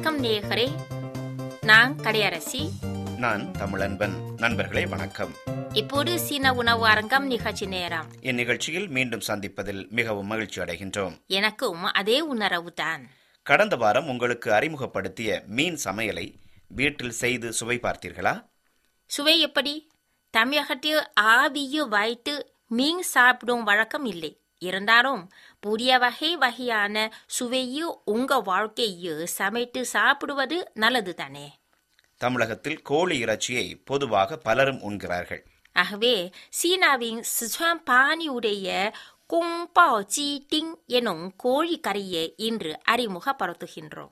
வணக்கம் நேயர்களே நான் கடையரசி நான் தமிழன்பன் நண்பர்களே வணக்கம் இப்போது சீன உணவு அரங்கம் நிகழ்ச்சி நேரம் இந்நிகழ்ச்சியில் மீண்டும் சந்திப்பதில் மிகவும் மகிழ்ச்சி அடைகின்றோம் எனக்கும் அதே உணர்வு தான் கடந்த வாரம் உங்களுக்கு அறிமுகப்படுத்திய மீன் சமையலை வீட்டில் செய்து சுவை பார்த்தீர்களா சுவை எப்படி தமிழகத்தில் ஆவியை வைத்து மீன் சாப்பிடும் வழக்கம் இல்லை இருந்தாலும் புதிய வகை வகையான சுவையை உங்க வாழ்க்கையில் சமைத்து சாப்பிடுவது நல்லது தானே தமிழகத்தில் கோழி இறைச்சியை பொதுவாக பலரும் உண்கிறார்கள் ஆகவே சீனாவின் சிச்சுவான் பாணியுடைய குங்பாவ் ஜி டிங் எனும் கோழி கறியை இன்று அறிமுகப்படுத்துகின்றோம்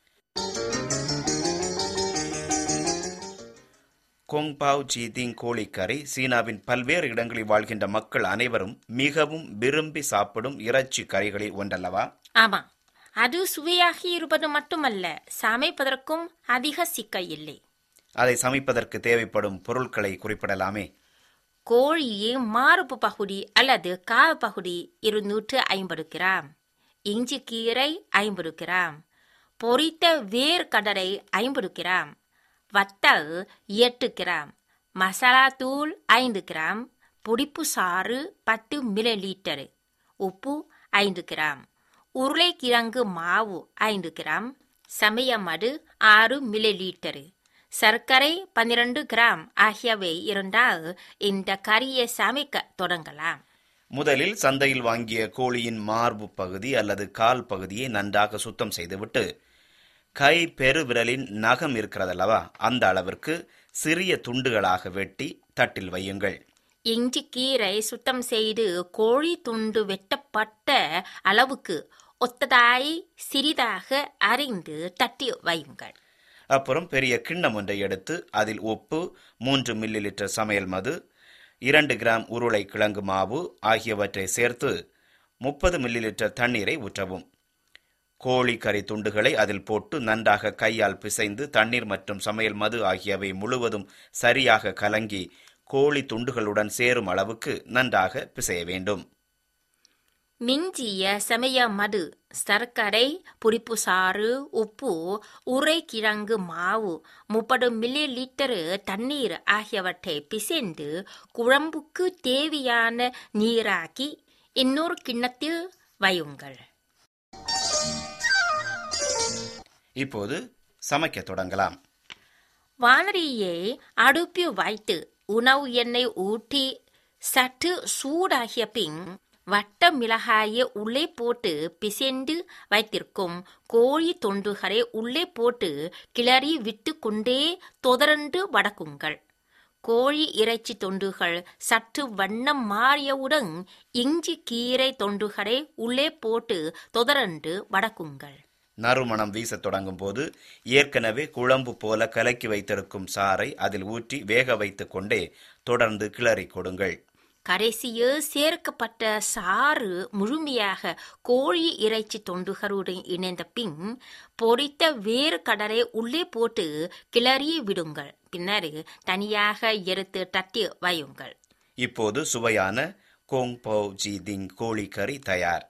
கொங்பாவ் ஜீதிங் கோழிக்கறி சீனாவின் பல்வேறு இடங்களில் வாழ்கின்ற மக்கள் அனைவரும் மிகவும் விரும்பி சாப்பிடும் இறைச்சி கறிகளில் ஒன்றல்லவா ஆமா அது சுவையாக இருப்பது மட்டுமல்ல சமைப்பதற்கும் அதிக சிக்கல் இல்லை அதை சமைப்பதற்கு தேவைப்படும் பொருட்களை குறிப்பிடலாமே கோழியின் மார்பு பகுதி அல்லது கால் பகுதி இருநூற்று ஐம்பது கிராம் இஞ்சி கீரை ஐம்பது கிராம் பொரித்த வேர்க்கடலை ஐம்பது கிராம் வத்தல் எட்டு கிராம் மசாலா தூள் ஐந்து கிராம் புளிப்பு சாறு பத்து மில்லி லீட்டர் உப்பு ஐந்து கிராம் உருளைக்கிழங்கு மாவு ஐந்து கிராம் சமயமடு ஆறு மில்லி லீட்டர் சர்க்கரை பன்னிரண்டு கிராம் ஆகியவை இருந்தால் இந்த கறியை சமைக்க தொடங்கலாம் முதலில் சந்தையில் வாங்கிய கோழியின் மார்பு பகுதி அல்லது கால் பகுதியை நன்றாக சுத்தம் செய்துவிட்டு கை பெருவிரலின் நகம் இருக்கிறதல்லவா அந்த அளவிற்கு சிறிய துண்டுகளாக வெட்டி தட்டில் வையுங்கள் இஞ்சி கீரை சுத்தம் செய்து கோழி துண்டு வெட்டப்பட்ட அளவுக்கு ஒத்ததாய் சிறிதாக அரிந்து தட்டி வையுங்கள் அப்புறம் பெரிய கிண்ணம் ஒன்றை எடுத்து அதில் உப்பு மூன்று மில்லி லிட்டர் சமையல் மது இரண்டு கிராம் உருளை கிழங்கு மாவு ஆகியவற்றை சேர்த்து முப்பது மில்லி லிட்டர் தண்ணீரை ஊற்றவும் கோழி கறி துண்டுகளை அதில் போட்டு நன்றாக கையால் பிசைந்து தண்ணீர் மற்றும் சமையல் மது ஆகியவை முழுவதும் சரியாக கலங்கி கோழி துண்டுகளுடன் சேரும் அளவுக்கு நன்றாக பிசைய வேண்டும் மிஞ்சிய சமய மது சர்க்கரை புளிப்பு சாறு உப்பு உரைக்கிழங்கு மாவு முப்பது மில்லி லிட்டர் தண்ணீர் ஆகியவற்றை பிசைந்து குழம்புக்கு தேவையான நீராக்கி இன்னொரு கிண்ணத்தில் வையுங்கள் இப்போது சமைக்க தொடங்கலாம் வானரியை அடுப்பில் வைத்து உணவு எண்ணெய் ஊற்றி சற்று சூடாகிய பின் வட்ட மிளகாயை உள்ளே போட்டு பிசைந்து வைத்திருக்கும் கோழி தொண்டுகளை உள்ளே போட்டு கிளறி விட்டு கொண்டே தொடர்ந்து வடக்குங்கள் கோழி இறைச்சி தொண்டுகள் சற்று வண்ணம் மாறியவுடன் இஞ்சி கீரை தொண்டுகளை உள்ளே போட்டு தொடர்ந்து வடக்குங்கள் நறுமணம் வீசத் தொடங்கும் போது ஏற்கனவே குழம்பு போல கலக்கி வைத்திருக்கும் சாறை அதில் ஊற்றி வேக வைத்துக் கொண்டே தொடர்ந்து கிளறி கொடுங்கள் கடைசியில் சேர்க்கப்பட்ட சாறு முழுமையாக கோழி இறைச்சி தொண்டுகளுடன் இணைந்த பின் பொரித்த வேறு கடலை உள்ளே போட்டு கிளறி விடுங்கள் பின்னர் தனியாக எடுத்து தட்டி வையுங்கள் இப்போது சுவையான கோங் போ ஜி திங் கோழி கறி தயார்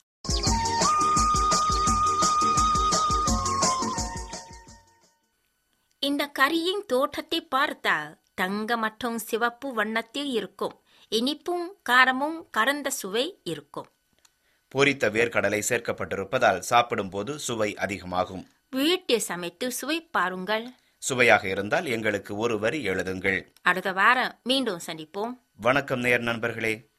இந்த கறியின் தோட்டத்தை பார்த்தால் தங்க மற்றும் சிவப்பு வண்ணத்தில் இருக்கும் இனிப்பும் காரமும் கலந்த சுவை இருக்கும் பொரித்த வேர்க்கடலை சேர்க்கப்பட்டிருப்பதால் சாப்பிடும்போது சுவை அதிகமாகும் வீட்டில் சமைத்து சுவை பாருங்கள் சுவையாக இருந்தால் எங்களுக்கு ஒரு வரி எழுதுங்கள் அடுத்த வாரம் மீண்டும் சந்திப்போம் வணக்கம் நேர் நண்பர்களே